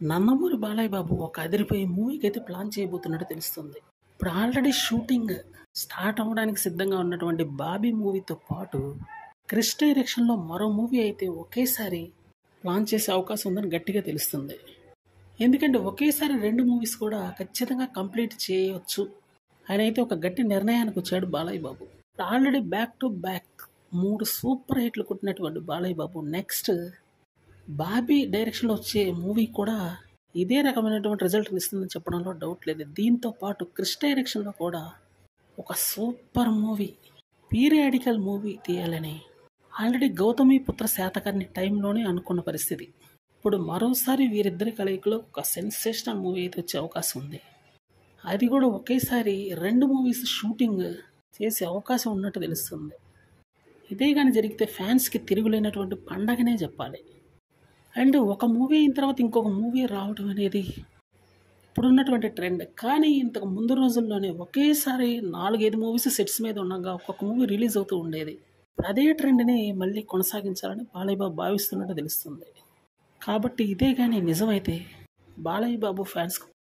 నందమూరి బాలయ్య బాబు ఒక అదిరిపోయే మూవీకి అయితే ప్లాన్ చేయబోతున్నట్టు తెలుస్తుంది ఇప్పుడు ఆల్రెడీ షూటింగ్ స్టార్ట్ అవ్వడానికి సిద్ధంగా ఉన్నటువంటి బాబీ మూవీతో పాటు క్రిష్ డైరెక్షన్లో మరో మూవీ అయితే ఒకేసారి ప్లాన్ చేసే అవకాశం ఉందని గట్టిగా తెలుస్తుంది ఎందుకంటే ఒకేసారి రెండు మూవీస్ కూడా ఖచ్చితంగా కంప్లీట్ చేయవచ్చు ఆయన అయితే ఒక గట్టి నిర్ణయానికి వచ్చాడు Balayya Babu already back to back మూడు సూపర్ హిట్లు కొట్టినటువంటి బాలయ్య బాబు నెక్స్ట్ బాబీ డైరెక్షన్లో వచ్చే మూవీ కూడా ఇదే రకమైనటువంటి రిజల్ట్ని ఇస్తుందని చెప్పడంలో డౌట్ లేదు దీంతో పాటు క్రిష్ డైరెక్షన్లో కూడా ఒక సూపర్ మూవీ పీరియాడికల్ మూవీ తీయాలని ఆల్రెడీ గౌతమి పుత్ర శాతకర్ణి టైంలోనే అనుకున్న పరిస్థితి ఇప్పుడు మరోసారి వీరిద్దరి కలయికలో ఒక సెన్సేషనల్ మూవీ అయితే వచ్చే అవకాశం ఉంది అది కూడా ఒకేసారి రెండు మూవీస్ షూటింగ్ చేసే అవకాశం ఉన్నట్టు తెలుస్తుంది ఇదే కానీ జరిగితే ఫ్యాన్స్కి తిరుగులేనటువంటి పండగనే చెప్పాలి అండ్ ఒక మూవీ అయిన తర్వాత ఇంకొక మూవీ రావడం అనేది ఇప్పుడున్నటువంటి ట్రెండ్ కానీ ఇంతకు ముందు రోజుల్లోనే ఒకేసారి నాలుగైదు మూవీస్ సెట్స్ మీద ఉండగా ఒక్కొక్క మూవీ రిలీజ్ అవుతూ ఉండేది ఇప్పుడు అదే ట్రెండ్ని మళ్ళీ కొనసాగించాలని బాలయ్య బాబు భావిస్తున్నట్టు తెలుస్తుంది కాబట్టి ఇదే కానీ నిజమైతే బాలయ్య బాబు ఫ్యాన్స్కి